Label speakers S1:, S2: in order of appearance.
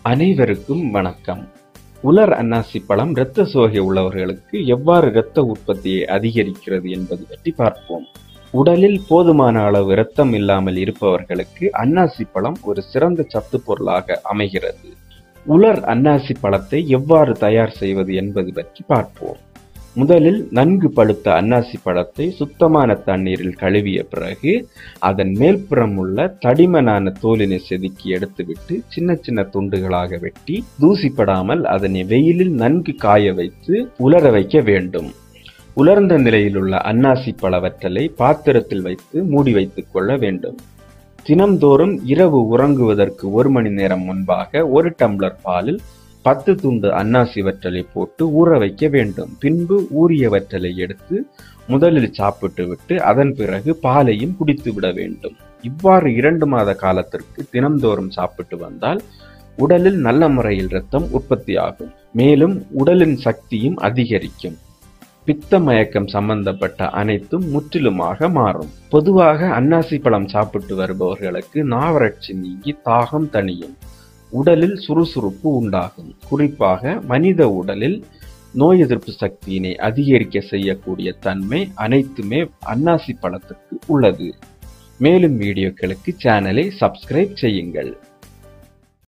S1: அனைவருக்கும் வணக்கம் உலர் அன்னாசி பழம் இரத்த சோகை உள்ளவர்களுக்கு எவ்வாறு இரத்த உற்பத்தியை அதிகரிக்கிறது என்பது பற்றி பார்ப்போம் உடலில் போதுமான அளவு இரத்தம் இல்லாமல் இருப்பவர்களுக்கு அன்னாசி பழம் ஒரு சிறந்த சத்து பொருளாக அமைகிறது உலர் அன்னாசி பழத்தை எவ்வாறு தயார் செய்வது என்பது பற்றி பார்ப்போம் முதலில் நன்கு பழுத்த அன்னாசி பழத்தை சுத்தமான தண்ணீரில் கழுவிய பிறகு அதன் மேல்புறம் உள்ள தடிமனான தோலினை செதுக்கி எடுத்துவிட்டு சின்ன சின்ன துண்டுகளாக வெட்டி தூசிப்படாமல் அதனை வெயிலில் நன்கு காய வைத்து உலர வைக்க வேண்டும் உலர்ந்த நிலையில் உள்ள அன்னாசி பழ வற்றலை பாத்திரத்தில் வைத்து மூடி வைத்துக் கொள்ள வேண்டும் தினம்தோறும் இரவு உறங்குவதற்கு ஒரு மணி நேரம் முன்பாக ஒரு டம்ளர் பாலில் பத்து துண்டு அன்னாசி வற்றலை போட்டு ஊற வைக்க வேண்டும் பின்பு ஊறிய வற்றலை எடுத்து முதலில் சாப்பிட்டு விட்டு அதன் பிறகு பாலையும் குடித்து விட வேண்டும் இவ்வாறு இரண்டு மாத காலத்திற்கு தினம்தோறும் சாப்பிட்டு வந்தால் உடலில் நல்ல முறையில் இரத்தம் உற்பத்தியாகும் மேலும் உடலின் சக்தியும் அதிகரிக்கும் பித்த மயக்கம் சம்பந்தப்பட்ட அனைத்தும் முற்றிலுமாக மாறும் பொதுவாக அன்னாசி பழம் சாப்பிட்டு வருபவர்களுக்கு நாவறட்சி நீங்கி தாகம் தணியும் உடலில் சுறுசுறுப்பு உண்டாகும் குறிப்பாக மனித உடலில் நோய் எதிர்ப்பு சக்தியினை அதிகரிக்க செய்யக்கூடிய தன்மை அனைத்துமே அன்னாசி பழத்துக்கு உள்ளது மேலும் வீடியோக்களுக்கு சேனலை சப்ஸ்கிரைப் செய்யுங்கள்